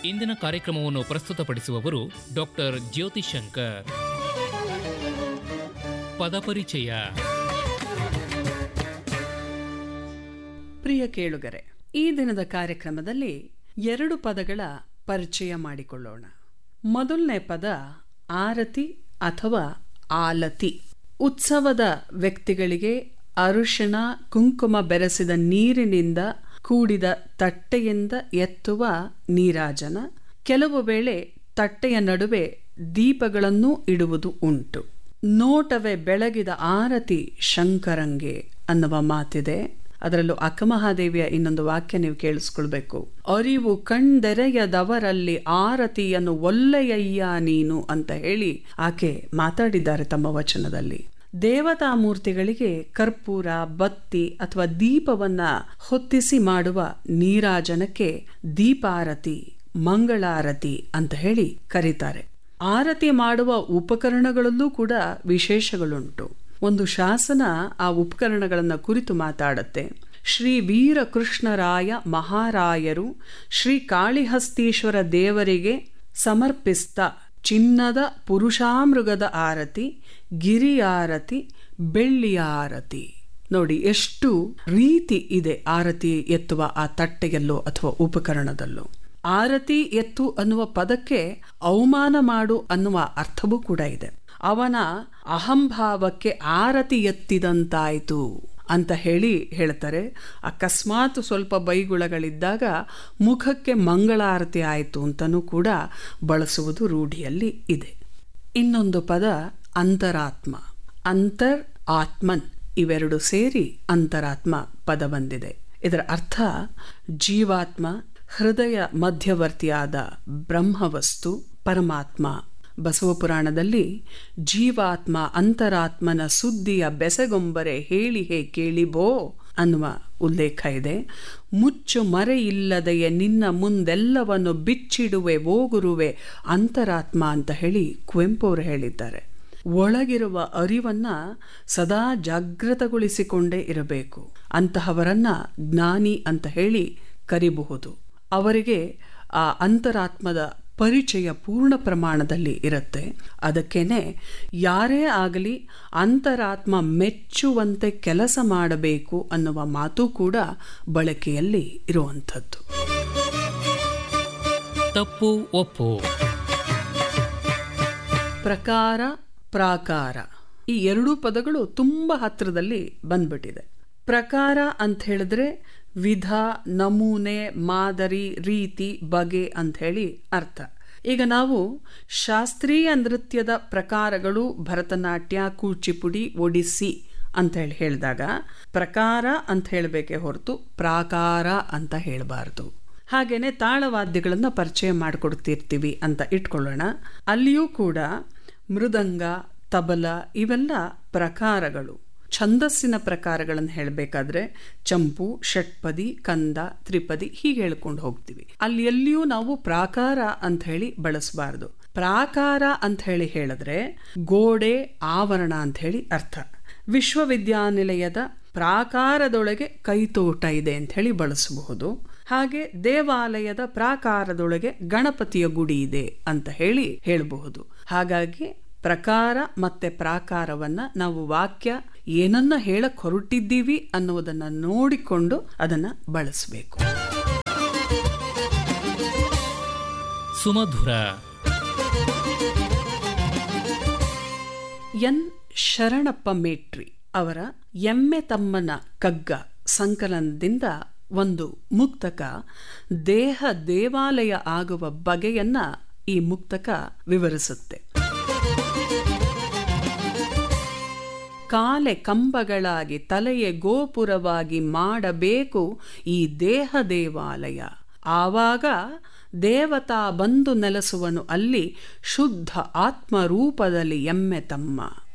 ಇಂದಿನ ಕಾರ್ಯಕ್ರಮವನ್ನು ಪ್ರಸ್ತುತಪಡಿಸುವವರು ಡಾಕ್ಟರ್ ಜ್ಯೋತಿ ಶಂಕರ್ ಪದಪರಿಚಯ ಪ್ರಿಯ ಕೇಳುಗರೆ ಈ ದಿನದ ಕಾರ್ಯಕ್ರಮದಲ್ಲಿ ಎರಡು ಪದಗಳ ಪರಿಚಯ ಮಾಡಿಕೊಳ್ಳೋಣ ಮೊದಲನೇ ಪದ ಆರತಿ ಅಥವಾ ಆಲತಿ ಉತ್ಸವದ ವ್ಯಕ್ತಿಗಳಿಗೆ ಅರುಶಿಣ ಕುಂಕುಮ ಬೆರೆಸಿದ ನೀರಿನಿಂದ ಕೂಡಿದ ತಟ್ಟೆಯಿಂದ ಎತ್ತುವ ನೀರಾಜನ ಕೆಲವು ವೇಳೆ ತಟ್ಟೆಯ ನಡುವೆ ದೀಪಗಳನ್ನು ಇಡುವುದು ಉಂಟು ನೋಟವೇ ಬೆಳಗಿದ ಆರತಿ ಶಂಕರಂಗೆ ಅನ್ನುವ ಮಾತಿದೆ ಅದರಲ್ಲೂ ಅಕ್ಕಮಹಾದೇವಿಯ ಇನ್ನೊಂದು ವಾಕ್ಯ ನೀವು ಕೇಳಿಸ್ಕೊಳ್ಬೇಕು ಅರಿವು ಕಣ್ದೆರೆಯದವರಲ್ಲಿ ಆರತಿಯನ್ನು ಒಲ್ಲೆಯಯ್ಯ ನೀನು ಅಂತ ಹೇಳಿ ಆಕೆ ಮಾತಾಡಿದ್ದಾರೆ ತಮ್ಮ ವಚನದಲ್ಲಿ ದೇವತಾ ಮೂರ್ತಿಗಳಿಗೆ ಕರ್ಪೂರ ಬತ್ತಿ ಅಥವಾ ದೀಪವನ್ನ ಹೊತ್ತಿಸಿ ಮಾಡುವ ನೀರಾಜನಕ್ಕೆ ದೀಪಾರತಿ ಮಂಗಳಾರತಿ ಅಂತ ಹೇಳಿ ಕರೀತಾರೆ ಆರತಿ ಮಾಡುವ ಉಪಕರಣಗಳಲ್ಲೂ ಕೂಡ ವಿಶೇಷಗಳುಂಟು ಒಂದು ಶಾಸನ ಆ ಉಪಕರಣಗಳನ್ನು ಕುರಿತು ಮಾತಾಡುತ್ತೆ ಶ್ರೀ ವೀರಕೃಷ್ಣರಾಯ ಮಹಾರಾಯರು ಶ್ರೀ ಕಾಳಿಹಸ್ತೀಶ್ವರ ದೇವರಿಗೆ ಸಮರ್ಪಿಸ್ತ ಚಿನ್ನದ ಪುರುಷಾಮೃಗದ ಆರತಿ ಗಿರಿ ಆರತಿ ಬೆಳ್ಳಿಯ ಆರತಿ ನೋಡಿ ಎಷ್ಟು ರೀತಿ ಇದೆ ಆರತಿ ಎತ್ತುವ ಆ ತಟ್ಟೆಯಲ್ಲೋ ಅಥವಾ ಉಪಕರಣದಲ್ಲೋ ಆರತಿ ಎತ್ತು ಅನ್ನುವ ಪದಕ್ಕೆ ಅವಮಾನ ಮಾಡು ಅನ್ನುವ ಅರ್ಥವೂ ಕೂಡ ಇದೆ ಅವನ ಅಹಂಭಾವಕ್ಕೆ ಆರತಿ ಎತ್ತಿದಂತಾಯ್ತು ಅಂತ ಹೇಳಿ ಹೇಳ್ತಾರೆ ಅಕಸ್ಮಾತ್ ಸ್ವಲ್ಪ ಬೈಗುಳಗಳಿದ್ದಾಗ ಮುಖಕ್ಕೆ ಮಂಗಳಾರತಿ ಆಯಿತು ಅಂತಲೂ ಕೂಡ ಬಳಸುವುದು ರೂಢಿಯಲ್ಲಿ ಇದೆ ಇನ್ನೊಂದು ಪದ ಅಂತರಾತ್ಮ ಅಂತರ್ ಆತ್ಮನ್ ಇವೆರಡು ಸೇರಿ ಅಂತರಾತ್ಮ ಪದ ಬಂದಿದೆ ಇದರ ಅರ್ಥ ಜೀವಾತ್ಮ ಹೃದಯ ಮಧ್ಯವರ್ತಿಯಾದ ಬ್ರಹ್ಮವಸ್ತು ಪರಮಾತ್ಮ ಬಸವಪುರಾಣದಲ್ಲಿ ಜೀವಾತ್ಮ ಅಂತರಾತ್ಮನ ಸುದ್ದಿಯ ಬೆಸಗೊಂಬರೆ ಹೇಳಿ ಹೇ ಕೇಳಿಬೋ ಅನ್ನುವ ಉಲ್ಲೇಖ ಇದೆ ಮುಚ್ಚು ಮರೆಯಿಲ್ಲದೆಯ ನಿನ್ನ ಮುಂದೆಲ್ಲವನ್ನು ಬಿಚ್ಚಿಡುವೆ ಓಗುರುವೆ ಅಂತರಾತ್ಮ ಅಂತ ಹೇಳಿ ಕುವೆಂಪು ಅವರು ಹೇಳಿದ್ದಾರೆ ಒಳಗಿರುವ ಅರಿವನ್ನ ಸದಾ ಜಾಗೃತಗೊಳಿಸಿಕೊಂಡೇ ಇರಬೇಕು ಅಂತಹವರನ್ನ ಜ್ಞಾನಿ ಅಂತ ಹೇಳಿ ಕರಿಬಹುದು ಅವರಿಗೆ ಆ ಅಂತರಾತ್ಮದ ಪರಿಚಯ ಪೂರ್ಣ ಪ್ರಮಾಣದಲ್ಲಿ ಇರುತ್ತೆ ಅದಕ್ಕೇನೆ ಯಾರೇ ಆಗಲಿ ಅಂತರಾತ್ಮ ಮೆಚ್ಚುವಂತೆ ಕೆಲಸ ಮಾಡಬೇಕು ಅನ್ನುವ ಮಾತು ಕೂಡ ಬಳಕೆಯಲ್ಲಿ ಇರುವಂಥದ್ದು ತಪ್ಪು ಒಪ್ಪು ಪ್ರಕಾರ ಪ್ರಾಕಾರ ಈ ಎರಡೂ ಪದಗಳು ತುಂಬ ಹತ್ತಿರದಲ್ಲಿ ಬಂದ್ಬಿಟ್ಟಿದೆ ಪ್ರಕಾರ ಅಂತ ಹೇಳಿದ್ರೆ ವಿಧ ನಮೂನೆ ಮಾದರಿ ರೀತಿ ಬಗೆ ಅಂತ ಹೇಳಿ ಅರ್ಥ ಈಗ ನಾವು ಶಾಸ್ತ್ರೀಯ ನೃತ್ಯದ ಪ್ರಕಾರಗಳು ಭರತನಾಟ್ಯ ಕೂಚಿಪುಡಿ ಒಡಿಸ್ಸಿ ಅಂತ ಹೇಳಿ ಹೇಳಿದಾಗ ಪ್ರಕಾರ ಅಂತ ಹೇಳಬೇಕೆ ಹೊರತು ಪ್ರಾಕಾರ ಅಂತ ಹೇಳಬಾರ್ದು ಹಾಗೇನೆ ತಾಳವಾದ್ಯಗಳನ್ನು ಪರಿಚಯ ಮಾಡಿಕೊಡ್ತಿರ್ತೀವಿ ಅಂತ ಇಟ್ಕೊಳ್ಳೋಣ ಅಲ್ಲಿಯೂ ಕೂಡ ಮೃದಂಗ ತಬಲ ಇವೆಲ್ಲ ಪ್ರಕಾರಗಳು ಛಂದಸ್ಸಿನ ಪ್ರಕಾರಗಳನ್ನು ಹೇಳಬೇಕಾದ್ರೆ ಚಂಪು ಷಟ್ಪದಿ ಕಂದ ತ್ರಿಪದಿ ಹೀಗೆ ಹೇಳ್ಕೊಂಡು ಹೋಗ್ತೀವಿ ಅಲ್ಲಿ ಎಲ್ಲಿಯೂ ನಾವು ಪ್ರಾಕಾರ ಅಂತ ಹೇಳಿ ಬಳಸಬಾರ್ದು ಪ್ರಾಕಾರ ಅಂತ ಹೇಳಿ ಹೇಳಿದ್ರೆ ಗೋಡೆ ಆವರಣ ಅಂತ ಹೇಳಿ ಅರ್ಥ ವಿಶ್ವವಿದ್ಯಾನಿಲಯದ ಪ್ರಾಕಾರದೊಳಗೆ ಕೈತೋಟ ಇದೆ ಅಂತ ಹೇಳಿ ಬಳಸಬಹುದು ಹಾಗೆ ದೇವಾಲಯದ ಪ್ರಾಕಾರದೊಳಗೆ ಗಣಪತಿಯ ಗುಡಿ ಇದೆ ಅಂತ ಹೇಳಿ ಹೇಳಬಹುದು ಹಾಗಾಗಿ ಪ್ರಕಾರ ಮತ್ತೆ ಪ್ರಾಕಾರವನ್ನ ನಾವು ವಾಕ್ಯ ಏನನ್ನ ಹೇಳಕ್ ಹೊರಟಿದ್ದೀವಿ ಅನ್ನುವುದನ್ನ ನೋಡಿಕೊಂಡು ಅದನ್ನ ಬಳಸಬೇಕು ಸುಮಧುರ ಎನ್ ಶರಣಪ್ಪ ಮೇಟ್ರಿ ಅವರ ಎಮ್ಮೆ ತಮ್ಮನ ಕಗ್ಗ ಸಂಕಲನದಿಂದ ಒಂದು ಮುಕ್ತಕ ದೇಹ ದೇವಾಲಯ ಆಗುವ ಬಗೆಯನ್ನ ಈ ಮುಕ್ತಕ ವಿವರಿಸುತ್ತೆ ಕಾಲೆ ಕಂಬಗಳಾಗಿ ತಲೆಯ ಗೋಪುರವಾಗಿ ಮಾಡಬೇಕು ಈ ದೇಹ ದೇವಾಲಯ ಆವಾಗ ದೇವತಾ ಬಂದು ನೆಲೆಸುವನು ಅಲ್ಲಿ ಶುದ್ಧ ಆತ್ಮರೂಪದಲ್ಲಿ ಎಮ್ಮೆ ತಮ್ಮ